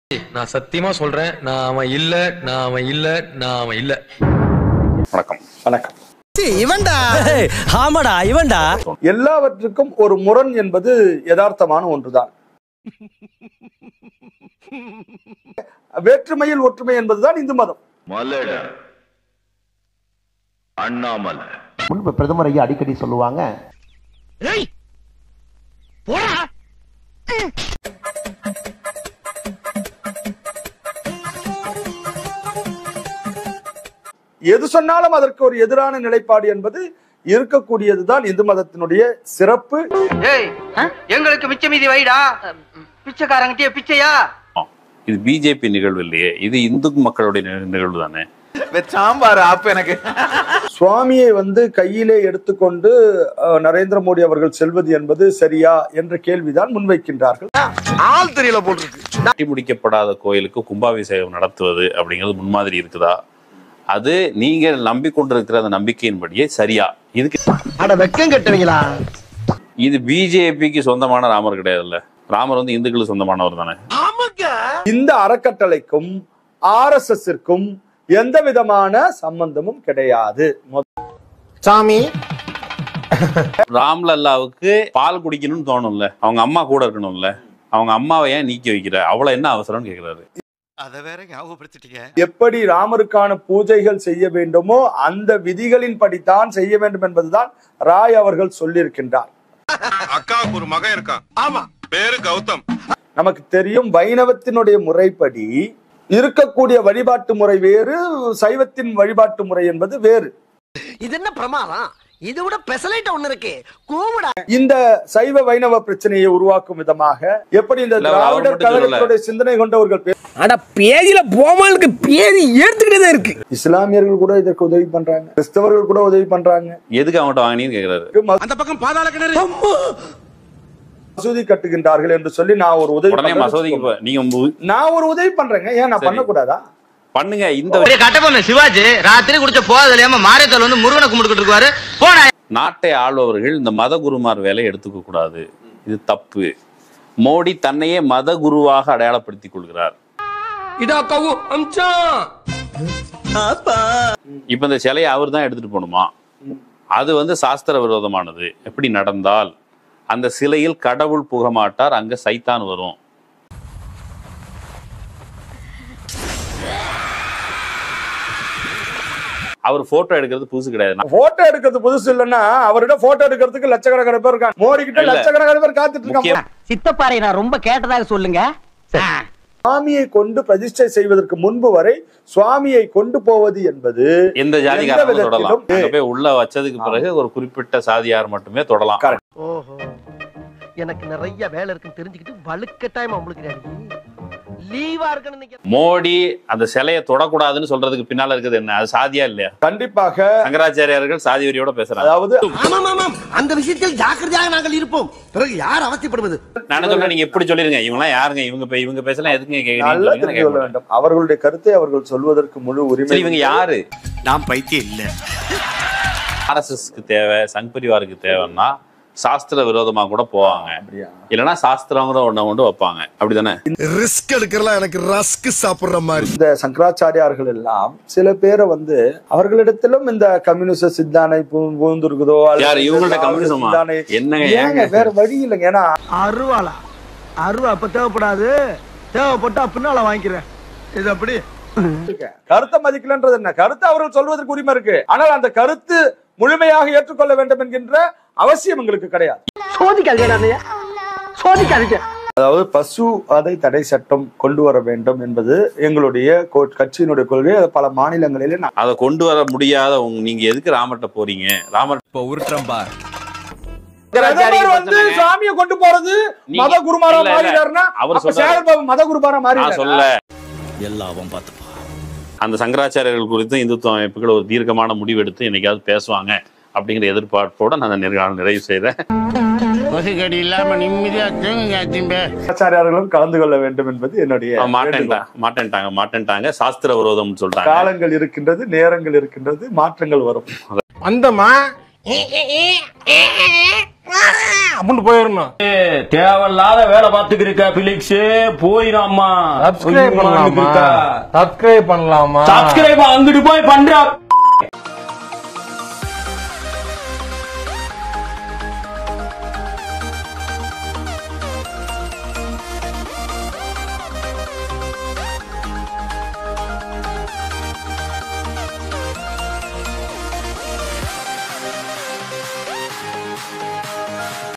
நான் சத்தியமா சொல்றேன் நான் அவன் இல்ல நான் அவன் இல்ல நான் அவன் இல்ல வணக்கம் வணக்கம் இவன்டா ஆமாடா இவன்டா எல்லாவற்றுக்கும் ஒரு முரண் என்பது யதார்த்தமான ஒன்றுதான் வேற்றுமையில் ஒற்றுமை என்பதுதான் இந்து மதம் மலட அண்ணாமலை முன்பு பிரதமர் ஐயா அடிக்கடி சொல்லுவாங்க எது சொன்னாலும் அதற்கு ஒரு எதிரான நிலைப்பாடு என்பது இருக்கக்கூடியதுதான் இந்து மதத்தினுடைய சிறப்பு ஏய் எங்களுக்கு மிச்ச மீதி வைடா பிச்சைக்காரங்கிட்டே பிச்சையா இது பிஜேபி நிகழ்வு இல்லையே இது இந்து மக்களுடைய நி- நிகழ்வு தானே சாம்பார் ஆப் எனக்கு சுவாமியை வந்து கையிலே எடுத்துக்கொண்டு அஹ், நரேந்திர மோடி அவர்கள் செல்வது என்பது சரியா என்ற கேள்விதான் முன்வைக்கின்றார்கள் ஆள் தெரியல போட்டிருக்கு கட்டி முடிக்கப்படாத கோயிலுக்கு கும்பாபிஷேகம் நடத்துவது அப்படிங்கிறது முன்மாதிரி இருக்குதா அது நீங்க நம்பிக்கொண்டிருக்கிற அந்த நம்பிக்கையின்படியே சரியா இதுக்கு அட வெக்கம் கட்டுவீங்களா இது பிஜேபிக்கு சொந்தமான ராமர் கிடையாதுல்ல ராமர் வந்து இந்துக்களுக்கு சொந்தமானவர் தானே இந்த அறக்கட்டளைக்கும் ஆர் எஸ் எந்த விதமான சம்பந்தமும் கிடையாது சாமி ராம்லல்லாவுக்கு பால் குடிக்கணும்னு தோணும்ல அவங்க அம்மா கூட இருக்கணும்ல அவங்க அம்மாவை ஏன் நீக்கி வைக்கிற அவ்வளவு என்ன அவசரம்னு கேக்குறாரு அத வேற ஞாபகப்படுத்திட்டீங்க எப்படி ராமருக்கான பூஜைகள் செய்ய வேண்டுமோ அந்த விதிகளின் படித்தான் செய்ய வேண்டும் என்பதுதான் ராய் அவர்கள் சொல்லியிருக்கின்றார் அக்காவுக்கு ஒரு மகன் இருக்கான் ஆமா பேரு கௌதம் நமக்கு தெரியும் வைணவத்தினுடைய முறைப்படி இருக்கக்கூடிய வழிபாட்டு முறை வேறு சைவத்தின் வழிபாட்டு முறை என்பது வேறு இது என்ன பிரமாதம் இது விட பெசலைட் ஒண்ணு இருக்கு கூவுடா இந்த சைவ வைணவ பிரச்சனையை உருவாக்கும் விதமாக எப்படி இந்த இல்ல, அவர் திராவிடர் மட்டும் சொல்லல. கழகத்துடைய சிந்தனை கொண்டவர்கள் பே- அட பேதியில போமாலுக்கு பேதி எடுத்துக்கிட்டே தான் இருக்கு இஸ்லாமியர்கள் கூட இதற்கு உதவி பண்றாங்க கிறிஸ்தவர்கள் கூட உதவி பண்றாங்க எதுக்கு அவங்ககிட்ட வாங்கினீங்கன்னு கேக்குறாரு அந்த பக்கம் பாதாள கிணறு மசூதி கட்டுகின்றார்கள் என்று சொல்லி நான் ஒரு உதவி உடனே பண்றேன்னு மசோதிக்கு வச்சுக்கோங்க. போ- நீங்க மு- நான் ஒரு உதவி பண்றேங்க ஏன் நான் சரி. பண்ணக்கூடாதா பண்ணுங்க இந்த பெரிய கட்டபொம்மன் சிவாஜி ராத்திரி குடிச்ச போதல் தெரியாம மாரியத்தால் வந்து முருகனை கும்பிட்டுக்கிட்டு இருக்காரு போன நாட்டை ஆள்பவர்கள் இந்த மத குருமார் வேலையை எடுத்துக்க கூடாது இது தப்பு மோடி தன்னையே மத குருவாக அடையாளப்படுத்திக் கொள்கிறார் இதா கவு அம்சா இப்ப இந்த சிலையை அவர் தான் எடுத்துட்டு போகணுமா அது வந்து சாஸ்திர விரோதமானது எப்படி நடந்தால் அந்த சிலையில் கடவுள் புக மாட்டார் அங்க சைத்தான் வரும் அவர் போட்டோ எடுக்கிறது புதுசு கிடையாது போட்டோ எடுக்கிறது புதுசு இல்லைன்னா அவரிடம் போட்டோ எடுக்கிறதுக்கு லட்சக்கணக்கான பேர் இருக்காங்க மோடி கிட்ட இல்ல. லட்சக்கணக்கான பேர் காத்துட்டு இருக்காங்க முக்கியம் சித்தப்பாறை நான் ரொம்ப கேட்டதாக சொல்லுங்க சுவாமியை கொண்டு பிரதிஷ்டை செய்வதற்கு முன்பு வரை சுவாமியை கொண்டு போவது என்பது எந்த ஜாதிக்காரங்களும் எந்த தொடலாம் விதத்திலும் அங்க போய் உள்ள வச்சதுக்கு பிறகு ஒரு குறிப்பிட்ட சாதியார் மட்டுமே தொடலாம் Correct. ஓஹோ எனக்கு நிறைய வேலை இருக்குன்னு தெரிஞ்சுக்கிட்டு வலுக்கட்டாயமா முழுக்கிறாரு லீவா இருக்குன்னு நினைக்கிறேன். மோடி அந்த சிலையை தொடக்கூடாதுன்னு சொல்றதுக்கு பின்னால இருக்குது என்ன அது சாதியா இல்லையா கண்டிப்பாக சங்கராச்சாரியார்கள் சாதி வெறியோட பேசுறாங்க அதாவது ஆமாம் ஆமாம் அந்த விஷயத்தில் ஜாக்கிரதையாக நாங்கள் இருப்போம் பிறகு யார் அவசியப்படுவது நான் என்ன சொல்றேன் நீங்க எப்படி சொல்லிருங்க இவங்க எல்லாம் யாருங்க இவங்க பே- இவங்க பேசலாம் எதுக்கு நல்லா கேக்குறீங்க தெரிந்து கொள்ள வேண்டும் அவர்களுடைய கருத்தை அவர்கள் சொல்வதற்கு முழு உரிமை சரி இவங்க யாரு நான் பைத்தியம் இல்ல ஆர்எஸ்எஸ்க்கு தேவை சங் பரிவாருக்கு தேவைன்னா சாஸ்திர விரோதமா கூட போவாங்க அப்படியா? இல்லைன்னா சாஸ்திரங்கிற ஒண்ண கொண்டு வைப்பாங்க அப்படிதானே ரிஸ்க் எடுக்கிறலாம் எனக்கு ரஸ்க் சாப்பிடுற மாதிரி இந்த சங்கராச்சாரியார்கள் எல்லாம் சில பேரை வந்து அவர்களிடத்திலும் இந்த கம்யூனிச சித்தானை பூந்துருக்குதோ யாரு இவங்கள்ட்ட கம்யூனிசமா என்னங்க ஏங்க ஏங்க வேற வழி இல்லைங்க ஏன்னா அருவாளா அருவா அப்ப தேவைப்படாது தேவைப்பட்டா பின்னால வாங்கிக்கிறேன் இது அப்படி கருத்தை மதிக்கலன்றது என்ன கருத்து அவர்கள் சொல்வதற்கு உரிமை இருக்கு ஆனால் அந்த கருத்து முழுமையாக ஏற்றுக்கொள்ள வேண்டும் என்கின்ற அவசியம் எங்களுக்கு கிடையாது சோதிக்காதீங்க சோதிக்காதீங்க அதாவது பசு அதை தடை சட்டம் கொண்டு வர வேண்டும் என்பது எங்களுடைய கோ- கட்சியினுடைய கொள்கை அது பல மாநிலங்களிலே நான் அதை கொண்டு வர முடியாத உங்க நீங்க எதுக்கு ராமர்கிட்ட போறீங்க ராமர் இப்ப உருட்டுறேன் பார் பிரதமர் வந்து சாமியை கொண்டு போறது நீங்க- மத குருமாரா இல்ல, இல்ல. மாறினாருன்னா அவர் அப்ப சொல்றாரு. சேகர்பாபு மத குருமாரா நான் மாறி சொல்ல எல்லாம் அவன் பார்த்துப்பா அந்த சங்கராச்சாரியர்கள் குறித்து இந்துத்துவ அமைப்புகள் ஒரு தீர்க்கமான முடிவு எடுத்து என்னைக்காவது பேசுவாங்க அப்படிங்கிற எதிர்பார்ப்போட நான் அந்த நிறைவு நிறைவு செய்றேன் பசுகடி இல்லாம நிம்மதியா தூங்குங்க அத்திம்பே ஆச்சாரியார்களும் கலந்து கொள்ள வேண்டும் என்பது என்னுடைய அவன் வேண்டுகோள். மாட்டேன்ட்டாங்க மாட்டேன்ட்டாங்க மாட்டேன்ட்டாங்க சாஸ்திர விரோதம்னு சொல்லிட்டாங்க காலங்கள் இருக்கின்றது நேரங்கள் இருக்கின்றது மாற்றங்கள் வரும் அந்தமா அப்படின்னு போயிடணும் தேவையில்லாத வேலை பார்த்துக்கிருக்க பிலிக்ஸ் போயிடாமா சப்ஸ்கிரைப் பண்ணலாமா சப்ஸ்கிரைப் பண்ணலாமா சப்ஸ்கிரைப் அங்கிட்டு போய் பண்ற